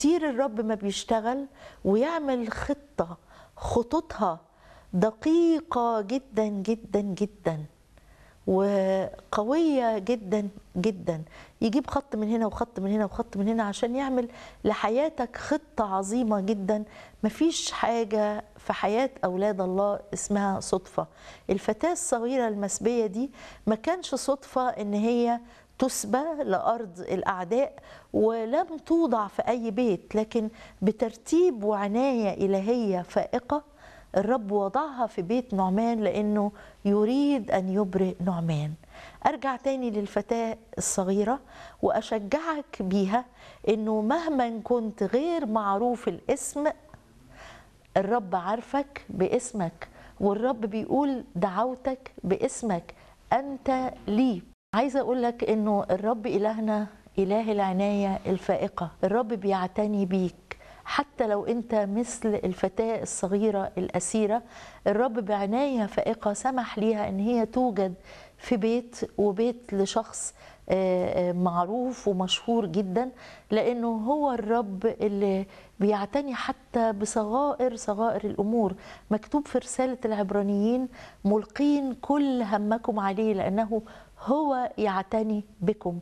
كتير الرب ما بيشتغل ويعمل خطة خطوطها دقيقة جدا جدا جدا وقوية جدا جدا يجيب خط من هنا وخط من هنا وخط من هنا عشان يعمل لحياتك خطة عظيمة جدا مفيش حاجة في حياة أولاد الله اسمها صدفة الفتاة الصغيرة المسبية دي ما كانش صدفة إن هي تسبى لأرض الأعداء ولم توضع في أي بيت لكن بترتيب وعناية إلهية فائقة الرب وضعها في بيت نعمان لأنه يريد أن يبرئ نعمان أرجع تاني للفتاة الصغيرة وأشجعك بيها أنه مهما كنت غير معروف الاسم الرب عارفك باسمك والرب بيقول دعوتك باسمك أنت لي عايزة أقول لك أنه الرب إلهنا إله العناية الفائقة الرب بيعتني بيك حتى لو انت مثل الفتاه الصغيره الاسيره الرب بعنايه فائقه سمح ليها ان هي توجد في بيت وبيت لشخص معروف ومشهور جدا لانه هو الرب اللي بيعتني حتى بصغائر صغائر الامور مكتوب في رساله العبرانيين ملقين كل همكم عليه لانه هو يعتني بكم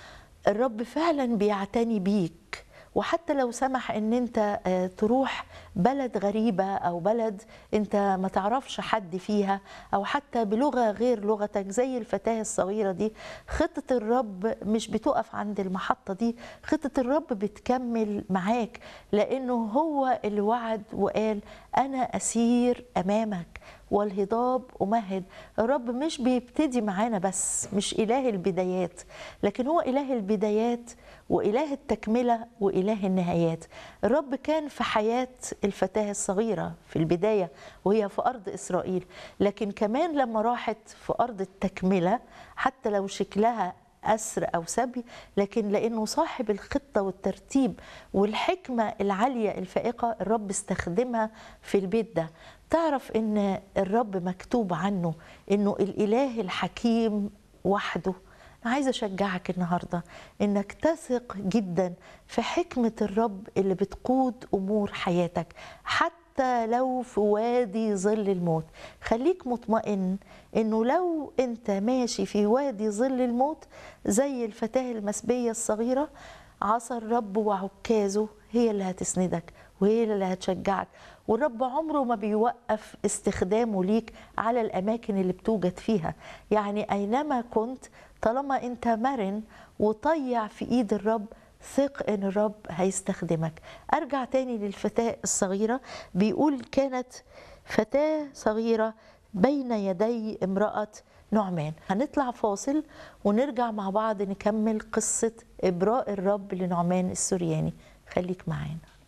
الرب فعلا بيعتني بيك وحتى لو سمح ان انت تروح بلد غريبة او بلد انت ما تعرفش حد فيها او حتى بلغة غير لغتك زي الفتاة الصغيرة دي خطة الرب مش بتقف عند المحطة دي خطة الرب بتكمل معاك لانه هو اللي وعد وقال انا اسير امامك والهضاب أمهد الرب مش بيبتدي معانا بس مش إله البدايات لكن هو إله البدايات وإله التكملة وإله النهايات الرب كان في حياة الفتاة الصغيرة في البداية وهي في أرض إسرائيل لكن كمان لما راحت في أرض التكملة حتى لو شكلها أسر أو سبي لكن لأنه صاحب الخطة والترتيب والحكمة العالية الفائقة الرب استخدمها في البيت ده تعرف ان الرب مكتوب عنه انه الاله الحكيم وحده انا عايزه اشجعك النهارده انك تثق جدا في حكمه الرب اللي بتقود امور حياتك حتى لو في وادي ظل الموت خليك مطمئن انه لو انت ماشي في وادي ظل الموت زي الفتاه المسبيه الصغيره عصا الرب وعكازه هي اللي هتسندك وهي اللي هتشجعك والرب عمره ما بيوقف استخدامه ليك على الاماكن اللي بتوجد فيها يعني اينما كنت طالما انت مرن وطيع في ايد الرب ثق ان الرب هيستخدمك ارجع تاني للفتاه الصغيره بيقول كانت فتاه صغيره بين يدي امراه نعمان هنطلع فاصل ونرجع مع بعض نكمل قصه ابراء الرب لنعمان السورياني خليك معانا